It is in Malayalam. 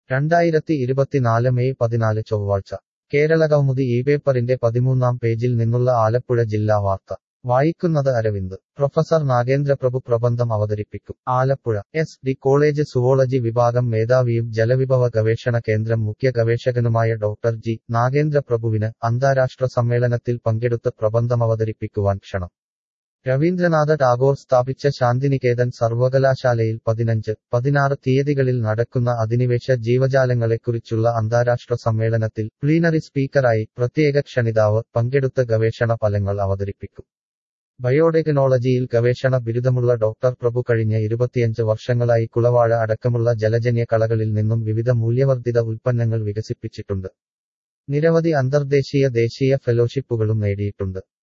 രണ്ടായിരത്തി ഇരുപത്തിനാല് മെയ് പതിനാല് ചൊവ്വാഴ്ച കേരള കൗമുദി ഈ പേപ്പറിന്റെ പതിമൂന്നാം പേജിൽ നിന്നുള്ള ആലപ്പുഴ ജില്ലാ വാർത്ത വായിക്കുന്നത് അരവിന്ദ് പ്രൊഫസർ നാഗേന്ദ്രപ്രഭു പ്രബന്ധം അവതരിപ്പിക്കും Alappuzha S D college zoology വിഭാഗം മേധാവിയും ജലവിഭവ ഗവേഷണ കേന്ദ്രം മുഖ്യ ഗവേഷകനുമായ ഡോക്ടർ ജി നാഗേന്ദ്രപ്രഭുവിന് അന്താരാഷ്ട്ര സമ്മേളനത്തിൽ പങ്കെടുത്ത് പ്രബന്ധം അവതരിപ്പിക്കുവാൻ ക്ഷണം രവീന്ദ്രനാഥ ടാഗോർ സ്ഥാപിച്ച ശാന്തിനികേതൻ സർവകലാശാലയിൽ പതിനഞ്ച് പതിനാറ് തീയതികളിൽ നടക്കുന്ന അധിനിവേശ ജീവജാലങ്ങളെക്കുറിച്ചുള്ള അന്താരാഷ്ട്ര സമ്മേളനത്തിൽ പ്ലീനറി സ്പീക്കറായി പ്രത്യേക ക്ഷണിതാവ് പങ്കെടുത്ത ഗവേഷണ ഫലങ്ങൾ അവതരിപ്പിക്കും ബയോടെക്നോളജിയിൽ ഗവേഷണ ബിരുദമുള്ള ഡോക്ടർ പ്രഭു കഴിഞ്ഞ ഇരുപത്തിയഞ്ച് വർഷങ്ങളായി കുളവാഴ അടക്കമുള്ള ജലജന്യ കളകളിൽ നിന്നും വിവിധ മൂല്യവർദ്ധിത ഉൽപ്പന്നങ്ങൾ വികസിപ്പിച്ചിട്ടുണ്ട് നിരവധി അന്തർദേശീയ ദേശീയ ഫെലോഷിപ്പുകളും നേടിയിട്ടുണ്ട്